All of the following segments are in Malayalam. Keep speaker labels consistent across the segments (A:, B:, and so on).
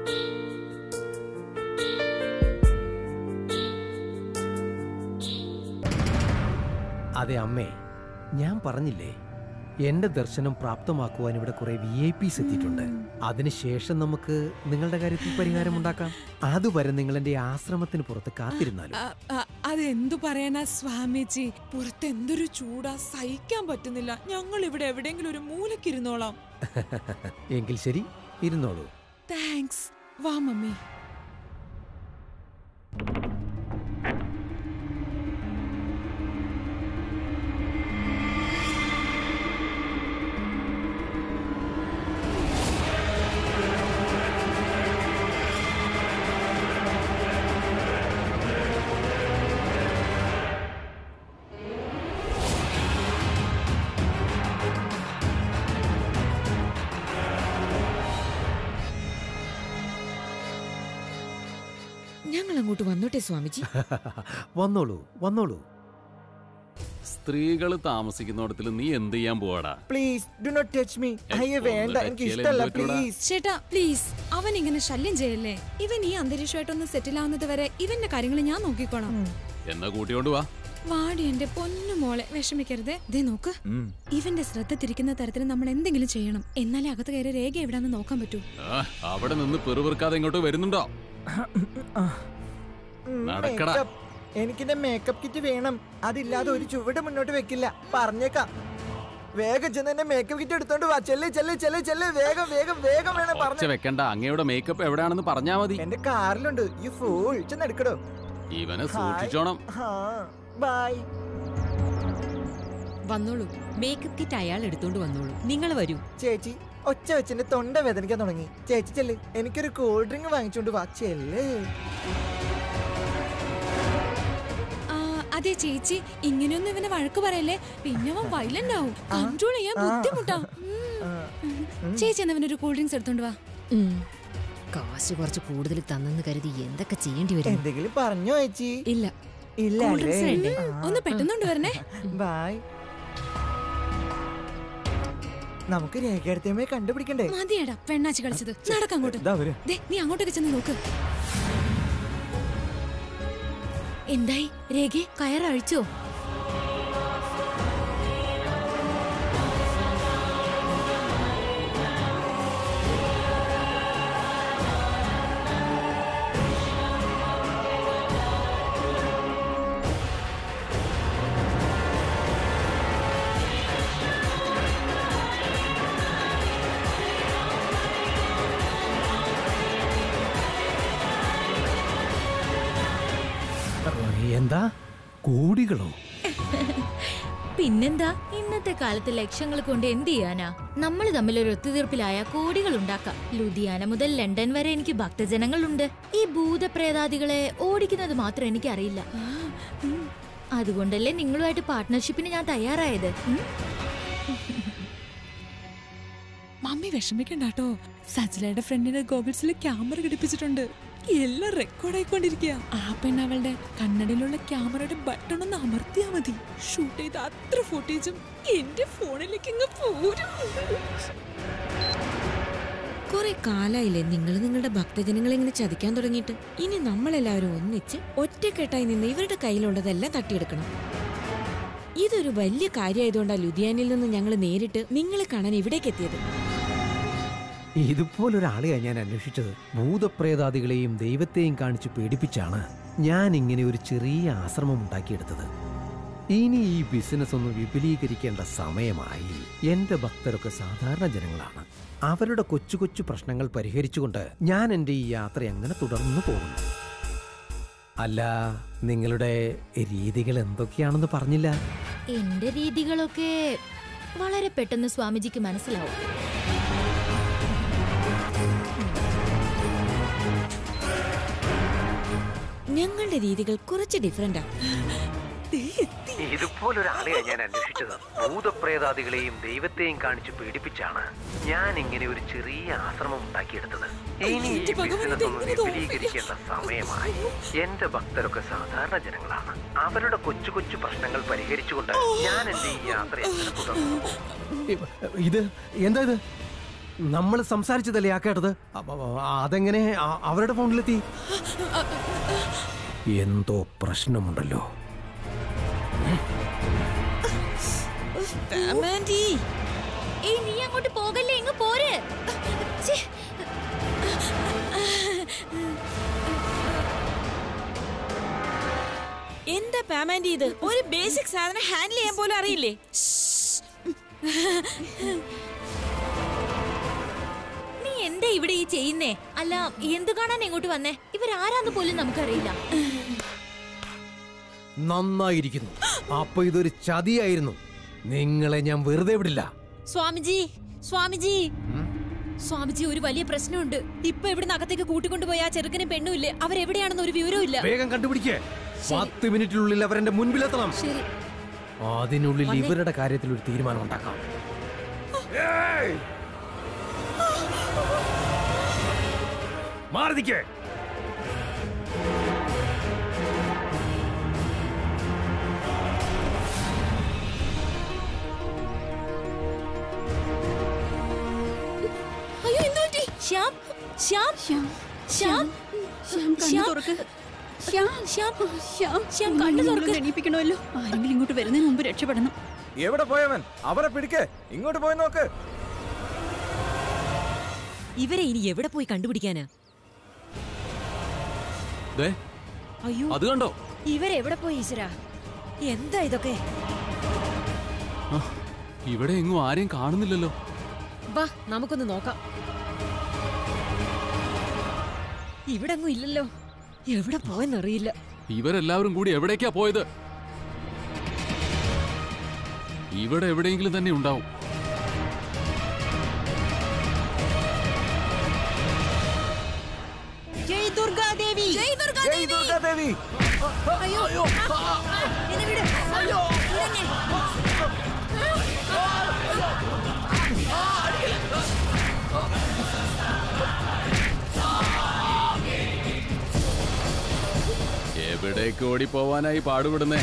A: അതെ അമ്മേ ഞാൻ പറഞ്ഞില്ലേ എന്റെ ദർശനം പ്രാപ്തമാക്കുവാൻ ഇവിടെ കുറെ വി ഐ പിസ് എത്തിയിട്ടുണ്ട് അതിനുശേഷം നമുക്ക് നിങ്ങളുടെ കാര്യത്തിൽ പരിഹാരമുണ്ടാക്കാം അതുവരെ നിങ്ങൾ എന്റെ ആശ്രമത്തിന് പുറത്ത് കാത്തിരുന്നാലും
B: അ- അ- അതെന്തു പറയാനാ സ്വാമിജി പുറത്ത് എന്തൊരു ചൂടാ സഹിക്കാൻ പറ്റുന്നില്ല ഞങ്ങൾ ഇവിടെ എവിടെയെങ്കിലും ഒരു മൂലക്കിരുന്നോളാം
A: എങ്കിൽ ശരി ഇരുന്നോളൂ
B: താങ്ക്സ് വാ മമ്മി
C: ഞങ്ങൾ അങ്ങോട്ട് വന്നോട്ടെ സ്വാമിജി
A: വന്നോളൂ വന്നോളൂ
D: സ്ത്രീകൾ താമസിക്കുന്നിടത്തിൽ നീ എന്ത് ചെയ്യാൻ പോവാടാ
E: please do not touch me അയ്യോ
D: ഒന്ന്
E: വേണ്ട
D: touch
E: എനിക്ക്
D: ചെയ്യല്
E: ഇഷ്ടമല്ല
D: എന്ത് പറ്റൂടാ?
E: പ്ലീസ്
F: ചേട്ടാ പ്ലീസ് അവൻ ഇങ്ങനെ ശല്യം ചെയ്യല്ലേ ഇവൻ ഈ അന്തരീക്ഷമായിട്ടൊന്ന് സെറ്റിൽ ആവുന്നത് വരെ ഇവന്റെ കാര്യങ്ങൾ ഞാൻ നോക്കിക്കോളാം
D: എന്നാ കൂട്ടിക്കൊണ്ട് വാ
F: വാടി എന്റെ പൊന്നു മോളെ വിഷമിക്കരുതേ ദേ നോക്ക് ഇവന്റെ ശ്രദ്ധ തിരിക്കുന്ന തരത്തിൽ നമ്മൾ എന്തെങ്കിലും ചെയ്യണം എന്നാലേ അകത്ത് കയറി രേഖ എവിടാന്ന് നോക്കാൻ പറ്റൂ
D: ആ, അവിടെ നിന്ന് പെറുപെറുക്കാതെ ഇങ്ങോട്ട് വരുന്നുണ്ടോ നടക്കടാ.
E: മേക്കപ്പ് എനിക്കെന്റെ മേക്കപ്പ് കിറ്റ് വേണം അതില്ലാതെ ഒരു ചുവട് മുന്നോട്ട് വെക്കില്ല പറഞ്ഞേക്കാം വേഗം ചെന്ന് എന്റെ മേക്കപ്പ് കിറ്റ് എടുത്തോണ്ട് വാ ചെല്ല് ചെല്ല് ചെല്ല് ചെല്ല് വേഗം വേഗം വേഗം വേണം
D: ഒച്ച
E: പറഞ്ഞു
D: വെക്കണ്ട അങ്ങയുടെ മേക്കപ്പ് എവിടെയാണെന്ന് പറഞ്ഞാ മതി
E: എന്റെ കാറിലുണ്ട് യു ഫൂൾ ചെന്ന് എടുക്കടോ
D: ഇവനെ സൂക്ഷിച്ചോണം
E: ബൈ
C: വന്നോളൂ മേക്കപ്പ് കിറ്റ് അയാൾ എടുത്തോണ്ട് വന്നോളൂ നിങ്ങൾ വരൂ
E: ചേച്ചി ഒച്ച വെച്ചെന്റെ തൊണ്ട വേദനിക്കാൻ തുടങ്ങി ചേച്ചി ചെല്ല് എനിക്കൊരു കൂൾ ഡ്രിങ്ക് വാങ്ങിച്ചോണ്ട് വാ ചെല്ല്
F: ആ, അതെ ചേച്ചി ഇങ്ങനെയൊന്നും ഇവനെ വഴക്ക് പറയല്ലേ പിന്നെ അവൻ വയലന്റ് ആവും കൺട്രോൾ ചെയ്യാൻ ബുദ്ധിമുട്ടാ ഉം. ചേച്ചി എന്നാ ഇവനൊരു കൂൾ ഡ്രിങ്ക്സ് എടുത്തോണ്ട് വാ
C: ഉം. കാശ് കുറച്ച് കൂടുതൽ തന്നെന്ന് കരുതി എന്തൊക്കെ ചെയ്യേണ്ടി വരും
E: എന്തെങ്കിലും പറഞ്ഞോ ചേച്ചി
C: ഇല്ല
E: ഇല്ല
C: Cool drinks വേണ്ടേ?
F: ഒന്ന് പെട്ടെന്നുകൊണ്ട് വരണേ
E: ബൈ നമുക്ക് രേഖയെടുത്തമ്മയെ കണ്ടുപിടിക്കണ്ടേ
F: മതിയടാ പെണ്ണാച്ചി കളിച്ചത് നടക്കങ്ങോട്ട്
E: ഇതാ വരൂ.
F: ദേ നീ അങ്ങോട്ടൊക്കെ ചെന്ന് നോക്ക് എന്തായി രേഖ കയറഴിച്ചോ
A: എന്താ കോടികളോ
G: പിന്നെന്താ ഇന്നത്തെ കാലത്ത് ലക്ഷങ്ങൾ കൊണ്ട് എന്ത് ചെയ്യാനാ നമ്മൾ തമ്മിൽ ഒരു ഒത്തുതീർപ്പിലായ കോടികൾ ഉണ്ടാക്കാം ലുധിയാന മുതൽ ലണ്ടൻ വരെ എനിക്ക് ഭക്തജനങ്ങളുണ്ട് ഈ ഭൂതപ്രേതാദികളെ ഓടിക്കുന്നത് മാത്രം എനിക്കറിയില്ല അതുകൊണ്ടല്ലേ നിങ്ങളുമായിട്ട് പാർട്ട്ണർഷിപ്പിന് ഞാൻ തയ്യാറായത് ഉം?
B: മമ്മി വിഷമിക്കണ്ടാട്ടോ സജലയുടെ ഫ്രണ്ടിന്റെ ഗോഗിൾസിൽ ക്യാമറ ഘടിപ്പിച്ചിട്ടുണ്ട് എല്ലാം റെക്കോർഡ് ആയിക്കൊണ്ടിരിക്കുക ആ പെണ്ണ് അവളുടെ കണ്ണടയിലുള്ള ക്യാമറയുടെ ബട്ടൺ ഒന്ന് അമർത്തിയാ മതി ഷൂട്ട് ചെയ്ത അത്ര ഫുട്ടേജും എന്റെ ഫോണിലേക്ക് ഇങ്ങ് പോരും
C: കുറെ കാലായില്ലേ നിങ്ങൾ നിങ്ങളുടെ ഭക്തജനങ്ങളെ ഇങ്ങനെ ചതിക്കാൻ തുടങ്ങിയിട്ട് ഇനി നമ്മളെല്ലാവരും ഒന്നിച്ച് ഒറ്റക്കെട്ടായി നിന്ന് ഇവരുടെ കയ്യിലുള്ളതെല്ലാം തട്ടിയെടുക്കണം ഇതൊരു വലിയ കാര്യമായതുകൊണ്ടാണ് ലുധിയാനിൽ നിന്ന് ഞങ്ങൾ നേരിട്ട് നിങ്ങളെ കാണാൻ ഇവിടേക്ക് എത്തിയത്
A: ഇതുപോലൊരാളെയാ ഞാൻ അന്വേഷിച്ചത് ഭൂതപ്രേതാദികളെയും ദൈവത്തെയും കാണിച്ച് പേടിപ്പിച്ചാണ് ഞാൻ ഇങ്ങനെ ഒരു ചെറിയ ആശ്രമം ഉണ്ടാക്കിയെടുത്തത് ഇനി ഈ ബിസിനസ് ഒന്ന് വിപുലീകരിക്കേണ്ട സമയമായി എന്റെ ഭക്തരൊക്കെ സാധാരണ ജനങ്ങളാണ് അവരുടെ കൊച്ചു കൊച്ചു പ്രശ്നങ്ങൾ പരിഹരിച്ചുകൊണ്ട് ഞാൻ എൻ്റെ ഈ യാത്ര അങ്ങനെ തുടർന്നു പോകുന്നു അല്ല നിങ്ങളുടെ രീതികൾ എന്തൊക്കെയാണെന്ന് പറഞ്ഞില്ല
G: എന്റെ രീതികളൊക്കെ വളരെ പെട്ടെന്ന് സ്വാമിജിക്ക് മനസ്സിലാവും
C: ഞങ്ങളുടെ രീതികൾ കുറച്ച് ഡിഫറെന്റാ
A: ഇതുപോലൊരാളെയാ ഞാൻ അന്വേഷിച്ചത് ഭൂതപ്രേതാദികളെയും ദൈവത്തെയും കാണിച്ച് പേടിപ്പിച്ചാണ് ഞാൻ ഇങ്ങനെ ഒരു ചെറിയ ആശ്രമം ഉണ്ടാക്കിയെടുത്തത് ഇനി ഈ
B: എന്റെ ഭഗവാൻ,
A: ബിസിനസ് ഒന്ന്
B: ഇതെങ്ങനെ
A: വിപുലീകരിക്കേണ്ട സമയമായി എന്റെ ഭക്തരൊക്കെ സാധാരണ ജനങ്ങളാണ് അവരുടെ കൊച്ചു കൊച്ചു പ്രശ്നങ്ങൾ പരിഹരിച്ചുകൊണ്ട് ഞാൻ എന്റെ ഈ യാത്ര അങ്ങനെ തുടർന്നു പോകും. ഇത് എന്താ ഇത് നമ്മൾ സംസാരിച്ചതല്ലേ ആ കേട്ടത് അ- അ- അതെങ്ങനെ അ- അവരുടെ ഫോണിലെത്തി എന്തോ പ്രശ്നമുണ്ടല്ലോ
C: ആമാൻഡി
G: ഏയ് നീ അങ്ങോട്ട് പോകല്ലേ ഇങ്ങ് പോര് ഛെ,
C: എന്താ പാമാൻഡി ഇത് ഒരു ബേസിക് സാധനം ഹാൻഡിൽ ചെയ്യാൻ പോലും അറിയില്ലേ
G: നീ എന്താ ഇവിടെ ഈ ചെയ്യുന്നേ അല്ല എന്ത് കാണാൻ എങ്ങോട്ട് വന്നേ ഇവരാരാന്ന് പോലും നമുക്കറിയില്ല
A: നന്നായിരിക്കുന്നു അപ്പൊ ഇതൊരു ചതിയായിരുന്നു നിങ്ങളെ ഞാൻ വെറുതെ വിടില്ല
G: സ്വാമിജി സ്വാമിജി സ്വാമിജി ഒരു വലിയ പ്രശ്നമുണ്ട് ഇപ്പൊ ഇവിടെ അകത്തേക്ക് കൂട്ടിക്കൊണ്ടുപോയ ആ ചെറുക്കനും പെണ്ണുമില്ലേ അവരെവിടെയാണെന്ന് ഒരു വിവരവും ഇല്ല
A: വേഗം കണ്ടുപിടിക്കേ പത്ത് മിനിറ്റിനുള്ളിൽ അവരെന്റെ മുൻപിലെത്തണം
G: ശരി
A: അതിനുള്ളിൽ ഇവരുടെ കാര്യത്തിൽ ഒരു തീരുമാനം ഉണ്ടാക്കാം മാറിക്കേ
G: അയ്യോ എന്ത് പറ്റി ശ്യാം ശ്യാം
F: ശ്യാം
G: ശ്യാം
F: ശ്യാം കണ്ണു
G: ശ്യാം.
F: തുറക്ക് ശ്യാം
G: ശ്യാം
F: ശ്യാം
G: ശ്യാം കണ്ണു തുറക്ക്
F: എണീപ്പിക്കണമല്ലോ ആരെങ്കിലും ഇങ്ങോട്ട് വരുന്നതിന് മുമ്പ് രക്ഷപ്പെടണം
E: എവിടെ പോയവൻ അവരെ പിടിക്ക് ഇങ്ങോട്ട് പോയി നോക്ക്
H: ഇവരെ ഇനി എവിടെ പോയി കണ്ടുപിടിക്കാനാ
D: ദേ
H: അയ്യോ
D: അത് കണ്ടോ
H: ഇവരെവിടെ പോയി ഈശ്വര എന്താ ഇതൊക്കെ
D: ആ, ഇവിടെ എങ്ങും ആരെയും കാണുന്നില്ലല്ലോ
H: വാ നമുക്കൊന്ന് നോക്കാം ഇവിടെങ്ങും ഇല്ലല്ലോ എവിടെ പോയെന്നറിയില്ല
D: ഇവരെല്ലാവരും കൂടി എവിടേക്കാ പോയത് ഇവിടെ എവിടെയെങ്കിലും തന്നെ ഉണ്ടാവും
H: ജയ് ദുർഗാദേവി
E: ജയ് ദുർഗാദേവി
D: എവിടേക്ക് ഓടിപ്പോവാനായി പാടുപെടുന്നേ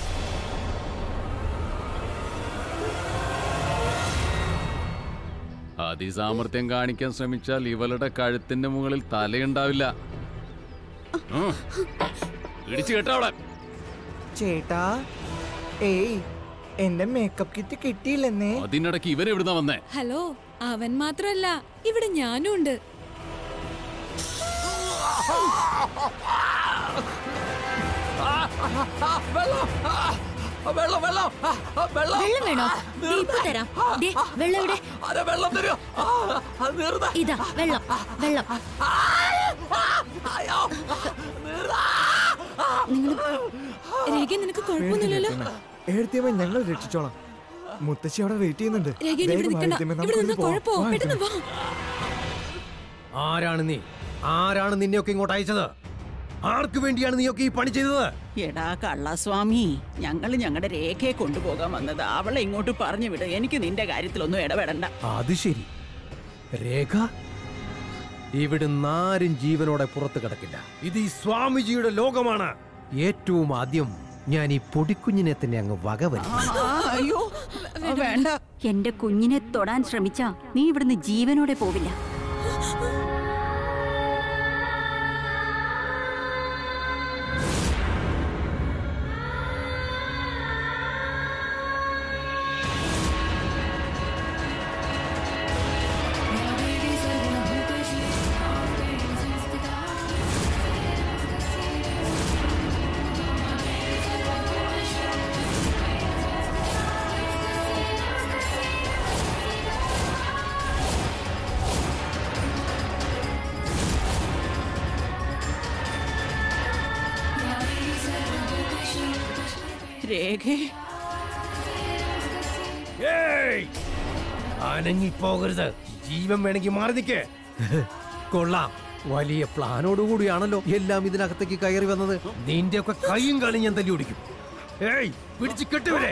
D: അതിസാമർത്ഥ്യം കാണിക്കാൻ ശ്രമിച്ചാൽ ഇവളുടെ കഴുത്തിന്റെ മുകളിൽ തലയുണ്ടാവില്ല ഉം. ഇടിച്ചു കേട്ടവളെ
E: ചേട്ടാ ഏയ് എന്റെ മേക്കപ്പ് കിറ്റ് കിട്ടിയില്ലെന്നേ
D: അതിനിടയ്ക്ക് ഇവരെവിടുന്ന വന്നേ
B: ഹലോ അവൻ മാത്രല്ല ഇവിടെ ഞാനും ഉണ്ട്
G: വെള്ളം വേണോ ദേ, ഇപ്പൊ തരാം ദേ, വെള്ളം ഇവിടെ ഇതാ വെള്ളം വെള്ളം
B: നിങ്ങൾ രേഖ നിനക്ക് കുഴപ്പമൊന്നുമില്ലല്ലോ
E: എഴുത്തിയമ്മ ഞങ്ങൾ രക്ഷിച്ചോളാം മുത്തശ്ശി അവിടെ വെയിറ്റ് ചെയ്യുന്നുണ്ട്
B: രേഖ ഇനി ഇവിടെ
E: വേഗം വാ,
B: നിൽക്കണ്ട
E: എഴുത്തിയമ്മ,
B: ഇവിടെ നിന്ന്
E: നമുക്കിവിടുന്ന് പോവാം.
B: കുഴപ്പമോ
E: വാ,
B: പെട്ടെന്ന് വാ
A: ആരാണ് നീ ആരാണ് നിന്നെയൊക്കെ ഇങ്ങോട്ട് അയച്ചത് ആർക്കു വേണ്ടിയാണ് നീയൊക്കെ ഈ പണി ചെയ്തത്
I: എടാ കള്ളസ്വാമി ഞങ്ങൾ ഞങ്ങളുടെ രേഖയെ കൊണ്ടുപോകാൻ വന്നത് അവളെ ഇങ്ങോട്ട് പറഞ്ഞു വിട് എനിക്ക് നിന്റെ കാര്യത്തിലൊന്നും ഇടപെടണ്ട
A: അത് ശരി രേഖ ഇവിടുന്ന് ആരും ജീവനോടെ പുറത്തു കിടക്കില്ല ഇത് ഈ സ്വാമിജിയുടെ ലോകമാണ് ഏറ്റവും ആദ്യം ഞാൻ ഈ പൊടിക്കുഞ്ഞിനെ തന്നെ അങ്ങ് വകവരും
I: ആ, അയ്യോ വേണ്ട
J: എന്റെ കുഞ്ഞിനെ തൊടാൻ ശ്രമിച്ചാ നീ ഇവിടുന്ന് ജീവനോടെ പോവില്ല
I: രേഖേ
A: ഏയ്! അനങ്ങിപ്പോകരുത് ജീവൻ വേണമെങ്കിൽ മാറി നിൽക്കേ കൊള്ളാം വലിയ പ്ലാനോടുകൂടിയാണല്ലോ എല്ലാം ഇതിനകത്തേക്ക് കയറി വന്നത് നിന്റെ ഒക്കെ കൈയും കാലും ഞാൻ തല്ലി ഓടിക്കും ഏയ് പിടിച്ച് കെട്ടുവരെ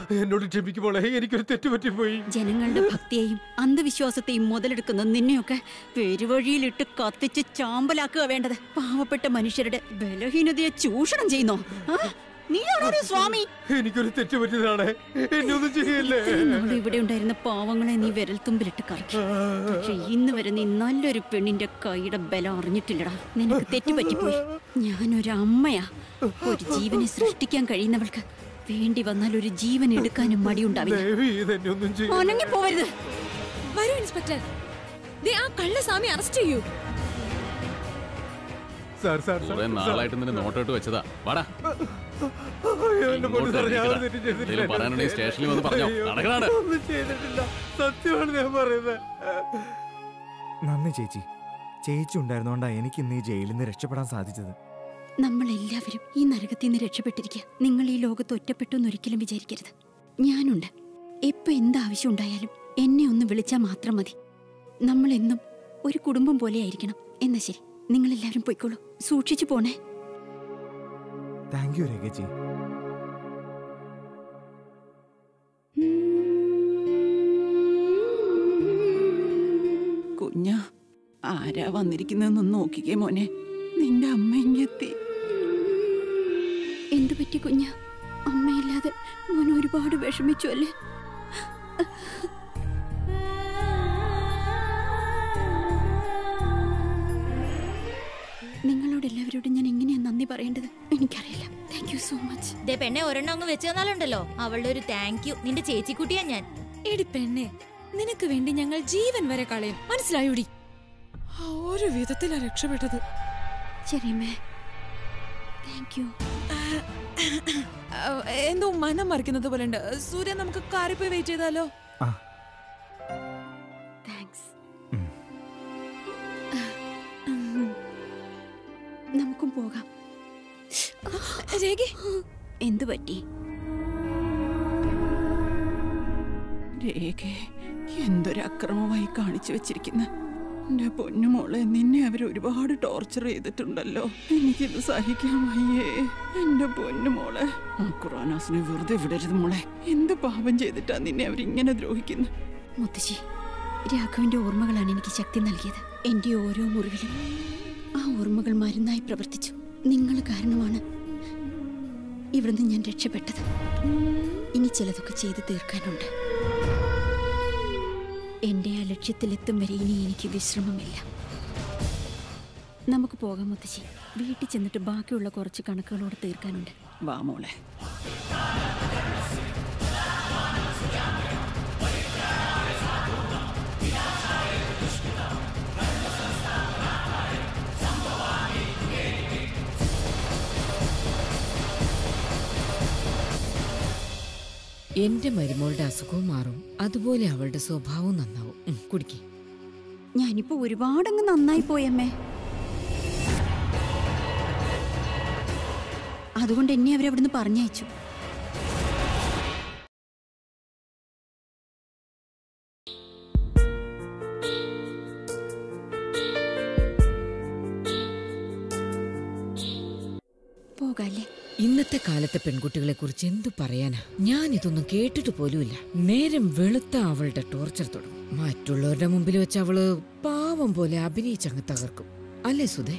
A: എന്നോട് ക്ഷമിക്കുമ്പോളെ എനിക്കൊരു തെറ്റ് പറ്റിപ്പോയി
J: ജനങ്ങളുടെ ഭക്തിയെയും അന്ധവിശ്വാസത്തെയും മുതലെടുക്കുന്ന നിന്നെയൊക്കെ പെരുവഴിയിലിട്ട് കത്തിച്ച് ചാമ്പലാക്കുക വേണ്ടത് പാവപ്പെട്ട മനുഷ്യരുടെ ബലഹീനതയെ ചൂഷണം ചെയ്യുന്നോ ആ? നീയാണോ ഒരു സ്വാമി
A: എനിക്കൊരു തെറ്റ് പറ്റിയതാണ് എന്നെ ഒന്നും ചെയ്യല്ലേ
J: ഇത്രയും നാൾ ഇവിടെ ഉണ്ടായിരുന്ന പാവങ്ങളെ നീ വിരൽത്തുമ്പിലിട്ട് കറക്കി പക്ഷെ ഇന്ന് വരെ നീ നല്ലൊരു പെണ്ണിന്റെ കൈയുടെ ബലം അറിഞ്ഞിട്ടില്ലടാ നിനക്ക് തെറ്റുപറ്റിപ്പോയി ഞാനൊരു അമ്മയാ ഒരു ജീവനെ സൃഷ്ടിക്കാൻ കഴിയുന്നവൾക്ക് വേണ്ടി വന്നാൽ ഒരു ജീവൻ എടുക്കാനും മടിയുണ്ടാവില്ല
A: ദേവി ഇതെന്നെ ഒന്നും ചെയ്യ
J: അനങ്ങി പോവരുത്
F: വരൂ ഇൻസ്പെക്ടർ ദേ ആ കള്ളസ്വാമി അറസ്റ്റ് ചെയ്യൂ
A: സാർ സാർ സാർ,
D: കുറെ നാളായിട്ട് നിന്നെ നോട്ടോട്ട് വെച്ചതാ വാടാ
A: അയ്യോ, എന്നെ കൊണ്ട്
D: ഇങ്ങോട്ട്
A: സാർ, ഞാൻ
D: ഇറങ്ങിക്കടാ.
A: ഒരു തെറ്റും ചെയ്തിട്ടില്ല.
D: എന്തേലും പറയാനുണ്ടെങ്കിൽ സ്റ്റേഷനിൽ വന്ന് പറഞ്ഞോ.
A: അയ്യോ,
D: നടക്കടാ.
A: ഒന്നും ചെയ്തിട്ടില്ല സത്യമാണ് ഞാൻ പറയുന്നത്
E: നന്ദി ചേച്ചി ചേച്ചി ഉണ്ടായിരുന്നോണ്ടാ എനിക്ക് ഇന്ന് ഈ ജയിലിൽ നിന്ന് രക്ഷപ്പെടാൻ സാധിച്ചത്
J: നമ്മൾ എല്ലാവരും ഈ നരകത്തിൽ നിന്ന് രക്ഷപ്പെട്ടിരിക്കുക നിങ്ങൾ ഈ ലോകത്ത് ഒറ്റപ്പെട്ടു എന്നൊരിക്കലും വിചാരിക്കരുത് ഞാനുണ്ട് എപ്പോ എന്താവശ്യം ഉണ്ടായാലും എന്നെ ഒന്ന് വിളിച്ചാൽ മാത്രം മതി നമ്മൾ എന്നും ഒരു കുടുംബം പോലെ ആയിരിക്കണം എന്നാ ശരി നിങ്ങൾ എല്ലാവരും പോയിക്കോളൂ സൂക്ഷിച്ചു പോണേ
E: താങ്ക് യു രേഖച്ചി
I: കുഞ്ഞ ആരാ വന്നിരിക്കുന്നതെന്നൊന്ന് നോക്കിക്കേ മോനെ നിന്റെ അമ്മ ഇങ്ങെത്തി
J: എന്തു പറ്റി കുഞ്ഞ അമ്മയില്ലാതെ മോൻ ഒരുപാട് വിഷമിച്ചു അല്ലേ നിങ്ങളോട് എല്ലാവരോടും ഞാൻ എങ്ങനെയാ നന്ദി പറയേണ്ടത് എനിക്കറിയില്ല താങ്ക് യു സോ മച്ച്
G: ദേ പെണ്ണെ ഒരെണ്ണം അങ്ങ് വെച്ച് തന്നാലുണ്ടല്ലോ അവളുടെ ഒരു താങ്ക് യു നിന്റെ ചേച്ചിക്കുട്ടിയാ ഞാൻ
F: എടി പെണ്ണെ നിനക്ക് വേണ്ടി ഞങ്ങൾ ജീവൻ വരെ കളയും മനസ്സിലായോടി
B: ആ ഒരു വിധത്തിലാ രക്ഷപ്പെട്ടത്
J: ശരിയമ്മേ താങ്ക് യു
B: ആ, എന്തോ മനം മറിക്കുന്നത് പോലെ ഉണ്ട് സൂര്യ നമുക്ക് കാറിൽ പോയി വെയിറ്റ് ചെയ്താലോ
E: ആ
J: താങ്ക്സ്
E: ഉം.
J: നമുക്കും പോകാം
F: രേഖ
J: എന്തു പറ്റി
I: രേഖേ എന്തൊരു അക്രമമായി കാണിച്ചു വെച്ചിരിക്കുന്ന എന്റെ പൊന്നുമോളെ നിന്നെ അവർ ഒരുപാട് ടോർച്ചർ ചെയ്തിട്ടുണ്ടല്ലോ എനിക്കിത് സഹിക്കാൻ വയ്യേ എന്റെ പൊന്നുമോളെ ആ ഖുറാനാസിനെ വെറുതെ വിടരുത് മോളെ എന്ത് പാപം ചെയ്തിട്ടാ നിന്നെ അവരിങ്ങനെ ദ്രോഹിക്കുന്നത്
J: മുത്തശ്ശി രാഘവന്റെ ഓർമ്മകളാണ് എനിക്ക് ശക്തി നൽകിയത് എന്റെ ഓരോ മുറിവിലും ആ ഓർമ്മകൾ മരുന്നായി പ്രവർത്തിച്ചു നിങ്ങൾ കാരണമാണ് ഇവിടുന്ന് ഞാൻ രക്ഷപ്പെട്ടത് ഇനി ചിലതൊക്കെ ചെയ്തു തീർക്കാനുണ്ട് എന്റെ ആ ലക്ഷ്യത്തിലെത്തും വരെ ഇനി എനിക്ക് വിശ്രമമില്ല നമുക്ക് പോകാം മുത്തശ്ശി വീട്ടിൽ ചെന്നിട്ട് ബാക്കിയുള്ള കുറച്ച് കണക്കുകളോട് തീർക്കാനുണ്ട്
I: വാ മോളെ
C: എന്റെ മരുമോളുടെ അസുഖവും മാറും അതുപോലെ അവളുടെ സ്വഭാവവും നന്നാവും ഉം, കുടിക്ക്
J: ഞാനിപ്പോ ഒരുപാടങ്ങ് നന്നായി പോയമ്മേ അതുകൊണ്ട് എന്നെ അവരവിടുന്ന് പറഞ്ഞയച്ചു പോകാല്ലേ
C: ഇന്നത്തെ കാലത്തെ പെൺകുട്ടികളെ കുറിച്ച് എന്തു പറയാനാ ഞാൻ ഇതൊന്നും കേട്ടിട്ട് പോലുമില്ല നേരം വെളുത്ത അവളുടെ ടോർച്ചർ തുടങ്ങും മറ്റുള്ളവരുടെ മുമ്പിൽ വെച്ച് അവള് പാവം പോലെ അഭിനയിച്ചങ്ങ് തകർക്കും അല്ലേ സുധേ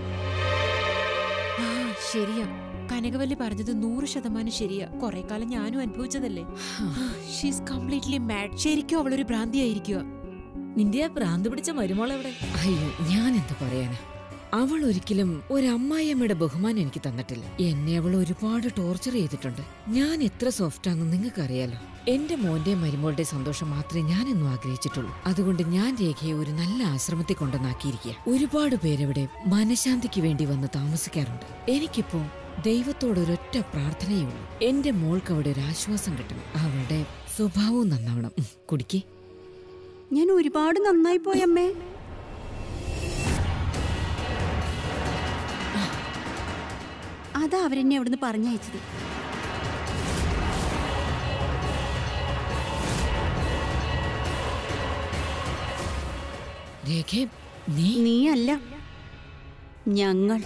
H: ആ ശരിയാ കനകവല്ലി പറഞ്ഞത് നൂറ് ശതമാനം ശരിയാ കുറെ കാലം ഞാനും അനുഭവിച്ചതല്ലേ ഷീസ് കംപ്ലീറ്റ്ലി മാഡ് ശരിക്കും അവളൊരു ഭ്രാന്തിയായിരിക്കുക
C: നിന്റെ ആ ഭ്രാന്ത് പിടിച്ച മരുമോളെവിടെ അയ്യോ ഞാൻ എന്ത് പറയാനാ അവൾ ഒരിക്കലും ഒരമ്മായിയമ്മയുടെ ബഹുമാനം എനിക്ക് തന്നിട്ടില്ല എന്നെ അവൾ ഒരുപാട് ടോർച്ചർ ചെയ്തിട്ടുണ്ട് ഞാൻ എത്ര സോഫ്റ്റ് ആണെന്ന് നിങ്ങൾക്ക് അറിയാലോ എന്റെ മോന്റെ മരുമോളുടെ സന്തോഷം മാത്രമേ ഞാൻ എന്നും ആഗ്രഹിച്ചിട്ടുള്ളൂ അതുകൊണ്ട് ഞാൻ രേഖയെ ഒരു നല്ല ആശ്രമത്തിൽ കൊണ്ടുവന്നാക്കിയിരിക്കുക ഒരുപാട് പേരവിടെ മനഃശാന്തിക്ക് വേണ്ടി വന്ന് താമസിക്കാറുണ്ട് എനിക്കിപ്പോ ദൈവത്തോട് ഒരൊറ്റ പ്രാർത്ഥനയേ ഉള്ളൂ എന്റെ മോൾക്ക് അവിടെ ഒരു ആശ്വാസം കിട്ടണം അവളുടെ സ്വഭാവവും നന്നാവണം ഉം, കുടിക്കേ
J: ഞാൻ ഒരുപാട് നന്നായി പോയമ്മേ അതാ അവരെന്നെ അവിടുന്ന് പറഞ്ഞയച്ചത്
C: രേഖ നീ
J: നീ അല്ല ഞങ്ങൾ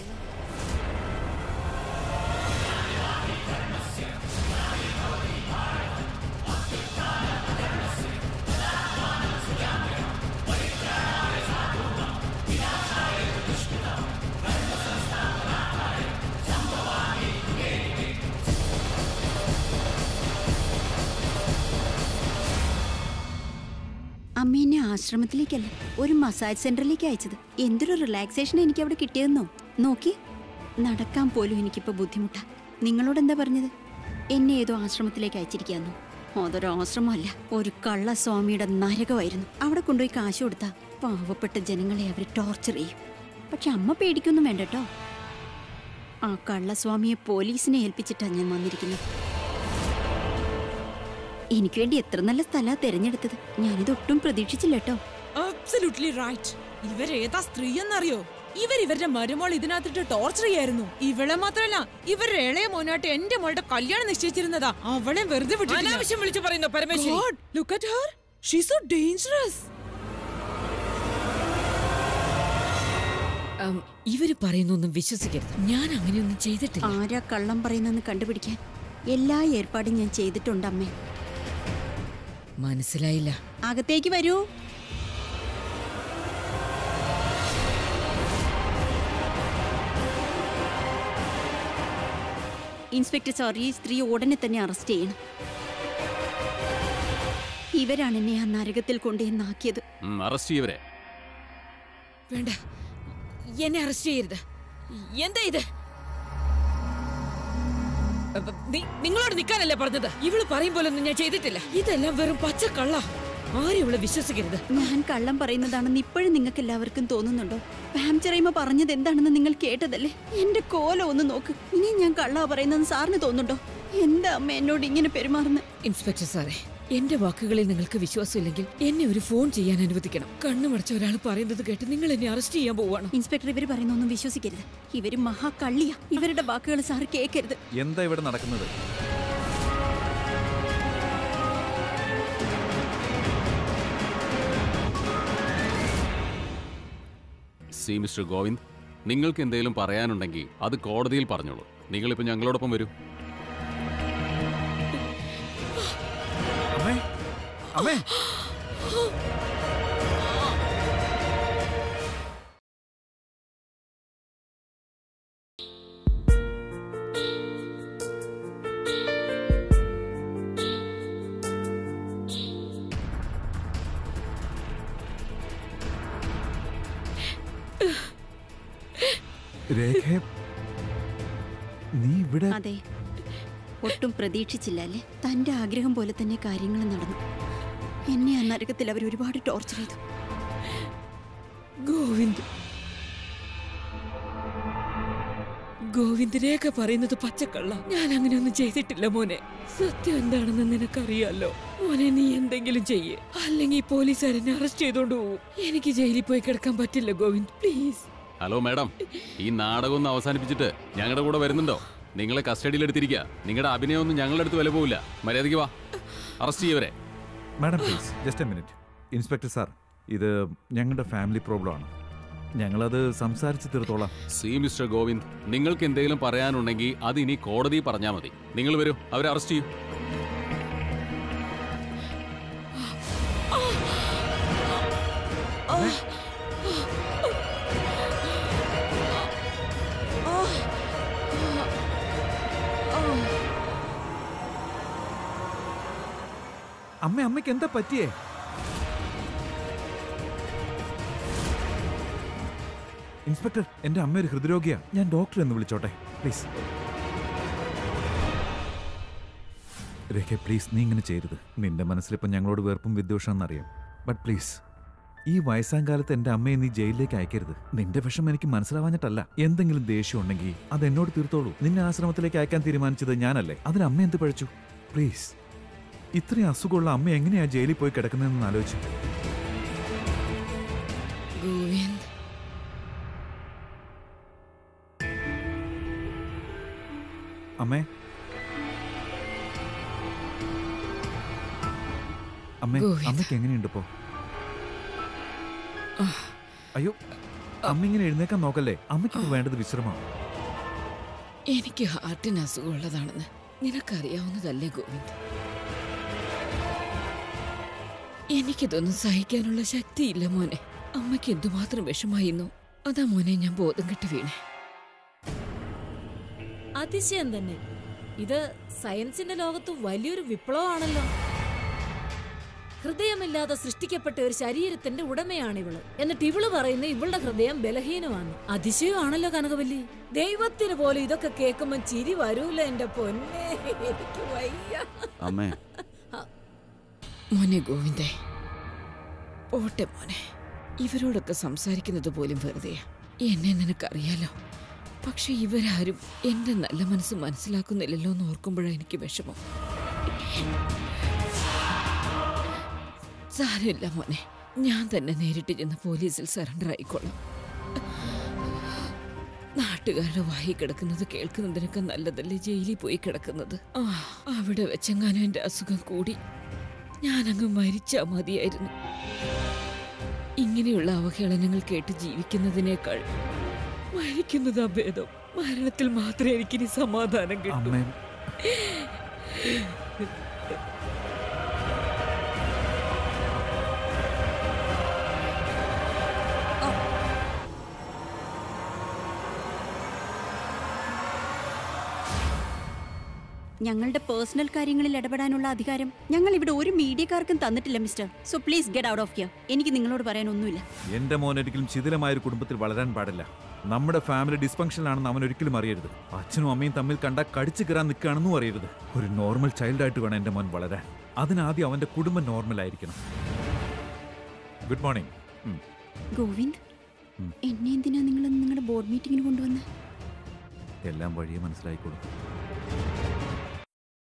J: അമ്മ എന്നെ ആശ്രമത്തിലേക്കല്ല ഒരു മസാജ് സെന്ററിലേക്ക് അയച്ചത് എന്തൊരു റിലാക്സേഷൻ എനിക്ക് അവിടെ കിട്ടിയതെന്നോ നോക്കി നടക്കാൻ പോലും എനിക്കിപ്പോ ബുദ്ധിമുട്ടാ നിങ്ങളോട് എന്താ പറഞ്ഞത് എന്നെ ഏതോ ആശ്രമത്തിലേക്ക് അയച്ചിരിക്കാന്നോ അതൊരു ആശ്രമമല്ല ഒരു കള്ളസ്വാമിയുടെ നരകമായിരുന്നു അവിടെ കൊണ്ടുപോയി കാശ് കൊടുത്താ പാവപ്പെട്ട ജനങ്ങളെ അവർ ടോർച്ചർ ചെയ്യും പക്ഷെ അമ്മ പേടിക്കൊന്നും വേണ്ട കേട്ടോ ആ കള്ളസ്വാമിയെ പോലീസിനെ ഏൽപ്പിച്ചിട്ടാണ് ഞാൻ വന്നിരിക്കുന്നത് എനിക്ക് വേണ്ടി എത്ര നല്ല സ്ഥലമാണ് തിരഞ്ഞെടുത്തത് ഞാനിതൊട്ടും പ്രതീക്ഷിച്ചില്ല കേട്ടോ
B: അബ്സല്യൂട്ട്ലി റൈറ്റ് ഇവരേതാ സ്ത്രീ എന്നറിയോ ഇവർ ഇവരുടെ മരുമോൾ ഇതിനകത്തിട്ട് ടോർച്ചർ ചെയ്യായിരുന്നു ഇവളെ മാത്രമല്ല ഇവരുടെ ഇളയ മോനായിട്ട് എന്റെ മോളുടെ കല്യാണം നിശ്ചയിച്ചിരുന്നതാ അവളെ വെറുതെ
C: അനാവശ്യം വിളിച്ചു പറയുന്നു Parameshwari
B: look at her she so dangerous
C: ഉം, ഇവര് പറയുന്നൊന്നും വിശ്വസിക്കരുത് ഞാൻ അങ്ങനെയൊന്നും ചെയ്തിട്ടില്ല
J: ആരാ കള്ളം പറയുന്നെന്ന് കണ്ടുപിടിക്കാൻ എല്ലാ ഏർപ്പാടും ഞാൻ ചെയ്തിട്ടുണ്ട് അമ്മേ
C: മനസ്സിലായില്ല
J: അകത്തേക്ക് വരൂ ഇൻസ്പെക്ടർ സാർ ഈ സ്ത്രീ ഉടനെ തന്നെ അറസ്റ്റ് ചെയ്യണം ഇവരാണ് എന്നെ ആ നരകത്തിൽ കൊണ്ടുവന്നാക്കിയത്
D: അറസ്റ്റ് ചെയ്യവരെ
C: വേണ്ട എന്നെ അറസ്റ്റ് ചെയ്യരുത് എന്താ ഇത് അപ്പ, നി- നിങ്ങളോട് നിൽക്കാനല്ലേ പറഞ്ഞത് ഇവള് പറയും പോലൊന്നും ഞാൻ ചെയ്തിട്ടില്ല ഇതെല്ലാം വെറും പച്ചക്കള്ള ആരും ഇവളെ വിശ്വസിക്കരുത്
J: ഞാൻ കള്ളം പറയുന്നതാണെന്ന് ഇപ്പോഴും നിങ്ങൾക്ക് എല്ലാവർക്കും തോന്നുന്നുണ്ടോ പാം ചെറിയമ്മ പറഞ്ഞത് എന്താണെന്ന് നിങ്ങൾ കേട്ടതല്ലേ എന്റെ കോലം ഒന്ന് നോക്ക് ഇനി ഞാൻ കള്ളാ പറയുന്നെന്ന് സാറിന് തോന്നുന്നുണ്ടോ എന്താ അമ്മ എന്നോട് ഇങ്ങനെ പെരുമാറുന്നത്
C: ഇൻസ്പെക്ടർ സാറേ എന്റെ വാക്കുകളിൽ നിങ്ങൾക്ക് വിശ്വാസമില്ലെങ്കിൽ എന്നെ ഒരു ഫോൺ ചെയ്യാൻ അനുവദിക്കണം കണ്ണുമടച്ച ഒരാൾ പറയുന്നത് കേട്ട് നിങ്ങൾ എന്നെ അറസ്റ്റ് ചെയ്യാൻ പോവാണ്
J: ഇൻസ്പെക്ടർ ഇവർ പറയുന്നൊന്നും വിശ്വസിക്കരുത് ഇവര് മഹാകള്ളിയാ ഇവരുടെ വാക്കുകൾ സാർ കേൾക്കരുത്
K: എന്താ ഇവിടെ നടക്കുന്നത്
D: സി മിസ്റ്റർ ഗോവിന്ദ് നിങ്ങൾക്ക് എന്തെങ്കിലും പറയാനുണ്ടെങ്കിൽ അത് കോടതിയിൽ പറഞ്ഞോളൂ നിങ്ങളിപ്പോൾ ഞങ്ങളോടൊപ്പം വരൂ
K: അമ്മേ അമ്മേ രേഖ നീ ഇവിടെ
J: അതെ ഒട്ടും പ്രതീക്ഷിച്ചില്ല അല്ലേ തന്റെ ആഗ്രഹം പോലെ തന്നെ കാര്യങ്ങൾ നടന്നു എന്നെ ആ നരകത്തിൽ അവർ ഒരുപാട് ടോർച്ചർ ചെയ്തു
C: ഗോവിന്ദ് ഗോവിന്ദിനെയൊക്കെ പറയുന്നത് പച്ചക്കള്ള ഞാൻ അങ്ങനെയൊന്നും ചെയ്തിട്ടില്ല മോനെ സത്യം എന്താണെന്ന് നിനക്കറിയാലോ മോനെ നീ എന്തെങ്കിലും ചെയ്യ് അല്ലെങ്കിൽ പോലീസുകാർ എന്നെ അറസ്റ്റ് ചെയ്തോണ്ട് പോവും എനിക്ക് ജയിലിൽ പോയി കിടക്കാൻ പറ്റില്ല ഗോവിന്ദ് പ്ലീസ്
D: ഹലോ മാഡം ഈ നാടകം ഒന്ന് അവസാനിപ്പിച്ചിട്ട് ഞങ്ങളുടെ കൂടെ വരുന്നുണ്ടോ നിങ്ങളെ കസ്റ്റഡിയിൽ എടുത്തിരിക്കുക നിങ്ങളുടെ അഭിനയമൊന്നും ഞങ്ങളുടെ അടുത്ത് വില പോവില്ല മര്യാദയ്ക്ക് വാ അറസ്റ്റ് ചെയ്യവരെ
K: madam please just a minute inspector sir ഇത് ഞങ്ങളുടെ ഫാമിലി പ്രോബ്ലം ആണ് ഞങ്ങളത് സംസാരിച്ച് തീർത്തോളാം
D: സി മിസ്റ്റർ ഗോവിന്ദ് നിങ്ങൾക്ക് എന്തെങ്കിലും പറയാനുണ്ടെങ്കിൽ അത് ഇനി കോടതി പറഞ്ഞാൽ മതി നിങ്ങൾ വരൂ അവരെ അറസ്റ്റ് ചെയ്യൂ
K: അമ്മ അമ്മയ്ക്ക് എന്താ പറ്റിയേ ഇൻസ്പെക്ടർ എന്റെ അമ്മ ഒരു ഹൃദ്രോഗിയാ ഞാൻ ഡോക്ടർ എന്ന് വിളിച്ചോട്ടെ പ്ലീസ് രേഖ പ്ലീസ് നീ ഇങ്ങനെ ചെയ്യരുത് നിന്റെ മനസ്സിലിപ്പം ഞങ്ങളോട് വെറുപ്പും വിദ്വേഷം അറിയാം ബട്ട് പ്ലീസ് ഈ വയസ്സാം കാലത്ത് എന്റെ അമ്മയെ നീ ജയിലിലേക്ക് അയക്കരുത് നിന്റെ വിഷം എനിക്ക് മനസ്സിലാവാഞ്ഞിട്ടല്ല എന്തെങ്കിലും ദേഷ്യം ഉണ്ടെങ്കിൽ അത് എന്നോട് തീർത്തോളൂ നിന്നെ ആശ്രമത്തിലേക്ക് അയക്കാൻ തീരുമാനിച്ചത് ഞാനല്ലേ അതിന് അമ്മ എന്ത് പഴിച്ചു പ്ലീസ് ഇത്രയും അസുഖമുള്ള അമ്മ എങ്ങനെയാ ജയിലിൽ പോയി കിടക്കുന്നതെന്ന് ആലോചിച്ചു
C: ഗോവിന്ദ്
K: അമ്മേ അമ്മേ
C: ഗോവിന്ദ്.
K: അമ്മയ്ക്ക് എങ്ങനെയുണ്ട് ഇപ്പോ അയ്യോ അമ്മ ഇങ്ങനെ എഴുന്നേക്കാൻ നോക്കല്ലേ അമ്മയ്ക്ക് ഇപ്പോ വേണ്ടത് വിശ്രമമാണ്
C: എനിക്ക് ഹാർട്ടിന് അസുഖമുള്ളതാണെന്ന് നിനക്കറിയാവുന്നതല്ലേ ഗോവിന്ദ് എനിക്കിതൊന്നും സഹിക്കാനുള്ള ശക്തിയില്ല മോനെ അമ്മയ്ക്ക് എന്തുമാത്രം വിഷമായിരുന്നു അതാ മോനെ ഞാൻ ബോധം കെട്ട് വീണേ
L: അതിശയം തന്നെ ഇത് സയൻസിന്റെ ലോകത്ത് വലിയൊരു വിപ്ലവമാണല്ലോ ഹൃദയമില്ലാതെ സൃഷ്ടിക്കപ്പെട്ട ഒരു ശരീരത്തിന്റെ ഉടമയാണ് ഇവള് എന്നിട്ട് ഇവള് പറയുന്ന ഇവളുടെ ഹൃദയം ബലഹീനമാണ് അതിശയമാണല്ലോ കനകവല്ലി ദൈവത്തിന് പോലും ഇതൊക്കെ കേൾക്കുമ്പോ ചിരി വരൂല എന്റെ പൊന്നെ എനിക്ക് വയ്യ
D: അമ്മേ
C: മോനെ ഗോവിന്ദേ പോട്ടെ മോനെ ഇവരോടൊക്കെ സംസാരിക്കുന്നത് പോലും വെറുതെയാ എന്നെ നിനക്കറിയാലോ പക്ഷെ ഇവരാരും എന്റെ നല്ല മനസ്സ് മനസ്സിലാക്കുന്നില്ലല്ലോ എന്ന് ഓർക്കുമ്പോഴാണ് എനിക്ക് വിഷമം സാരമില്ല മോനെ ഞാൻ തന്നെ നേരിട്ട് ചെന്ന് പോലീസിൽ സറണ്ടർ ആയിക്കോളാം നാട്ടുകാരുടെ വായി കിടക്കുന്നത് കേൾക്കുന്നതിനൊക്കെ നല്ലതല്ലേ ജയിലിൽ പോയി കിടക്കുന്നത് ആ അവിടെ വെച്ചെങ്ങാനും എന്റെ അസുഖം കൂടി ഞാനങ്ങ് മരിച്ചാ മതിയായിരുന്നു ഇങ്ങനെയുള്ള അവഹേളനങ്ങൾ കേട്ട് ജീവിക്കുന്നതിനേക്കാൾ മരിക്കുന്നതാ ഭേദം മരണത്തിൽ മാത്രമേ എനിക്കിനി സമാധാനം കിട്ടൂ
K: അമ്മേ
J: ഞങ്ങളുടെ പേഴ്സണൽ കാര്യങ്ങളിൽ ഇടപെടാനുള്ള അധികാരം ഞങ്ങൾ ഇവിടെ ഒരു മീഡിയക്കാർക്കും തന്നിട്ടില്ല mister so please get out of here എനിക്ക് നിങ്ങളോട് പറയാൻ ഒന്നുമില്ല
K: എന്റെ മോൻ ഒരിക്കലും ശിഥിലമായ ഒരു കുടുംബത്തിൽ വളരാൻ പാടില്ല നമ്മുടെ ഫാമിലി ഡിസ്ഫങ്ഷനിലാണെന്ന് അവൻ ഒരിക്കലും അറിയരുത് അച്ഛനും അമ്മയും തമ്മിൽ കണ്ട കടിച്ചു കയറാൻ നിൽക്കുകയാണെന്നും അറിയരുത് ഒരു നോർമൽ ചൈൽഡായിട്ട് വേണം എന്റെ മോൻ വളരാൻ അതിനാദ്യം അവന്റെ കുടുംബം നോർമൽ ആയിരിക്കണം ഗുഡ് മോർണിംഗ്
J: ഗോവിന്ദ്
K: ഉം.
J: എന്നെ എന്തിനാ നിങ്ങൾ നിങ്ങളുടെ ബോർഡ് മീറ്റിംഗിന് കൊണ്ടുവന്ന്
K: എല്ലാം വഴിയെ മനസ്സിലായിക്കോളും